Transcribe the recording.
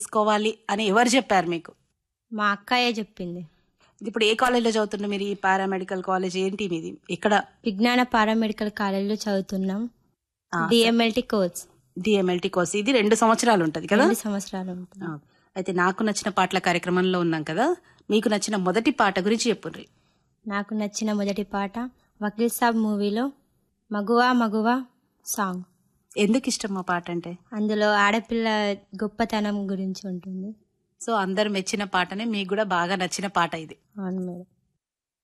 తీసుకోవాలి అని ఎవరు చెప్పారు మీకు మా అక్కయ్య చెప్పింది ఇప్పుడు ఏ కాలేజీలో చదువుతున్నారు మీరు ఈ పారామెడికల్ కాలేజ్ ఏంటి మీది ఇక్కడ విజ్ఞాన పారామెడికల్ కాలేజీలో చదువుతున్నాం డిఎంఎల్టీ కోర్స్ డిఎంఎల్టీ కోర్స్ ఇది రెండు సంవత్సరాలు ఉంటది కదా రెండు సంవత్సరాలు ఉంటుంది ఆ, అయితే నాకు నచ్చిన పాటల కార్యక్రమంలో ఉన్నాం కదా మీకు నచ్చిన మొదటి పాట గురించి చెప్పుర్రి నాకు నచ్చిన మొదటి పాట వకీల్ సాబ్ మూవీలో మగువా మగువా సాంగ్ ఎందుకు ఇష్టం ఆ పాట అంటే అందులో ఆడపిల్ల గొప్పతనం గురించి ఉంటుంది సో అందరు మెచ్చిన పాటనే మీకు కూడా బాగా నచ్చిన పాట ఇది అవును మేడం